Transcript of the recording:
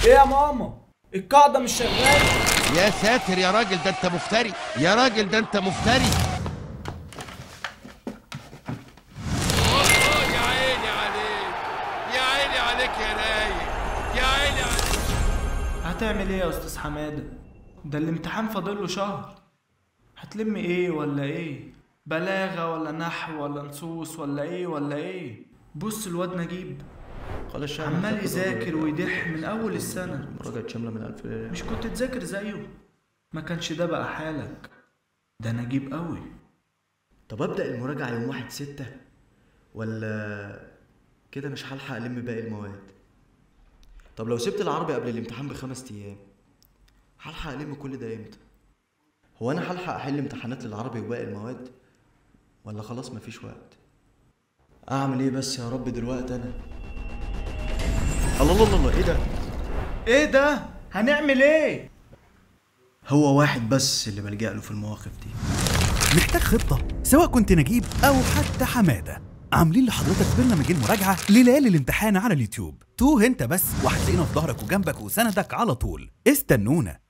ايه يا ماما القاعده مش شغاله يا ساتر يا راجل ده انت مفتري يا راجل ده انت مفتري يا عيني عليك يا عيني عليك يا رايق يا عيني عليك هتعمل ايه يا استاذ حماده ده الامتحان فاضل له شهر هتلم ايه ولا ايه بلاغه ولا نحو ولا نصوص ولا ايه ولا ايه بص الواد نجيب قال الشاعر عمال يذاكر ويدح من اول السنه مراجعة شاملة من ألف ليلة مش كنت تذاكر زيه ما كانش ده بقى حالك ده نجيب قوي طب أبدأ المراجعة يوم واحد ستة ولا كده مش هلحق ألم باقي المواد طب لو سبت العربي قبل الامتحان بخمس أيام هلحق ألم كل ده إمتى؟ هو أنا هلحق أحل امتحانات للعربي وباقي المواد ولا خلاص مفيش وقت؟ أعمل إيه بس يا رب دلوقتي أنا؟ الله الله الله الله إيه ده؟ ايه ده هنعمل ايه هو واحد بس اللي بلجأ له في المواقف دي محتاج خطة سواء كنت نجيب أو حتى حمادة عاملين لحضرتك برنامجين مراجعة لليالي الامتحان على اليوتيوب توه انت بس وهتلاقينا في ظهرك وجنبك وسندك على طول استنونا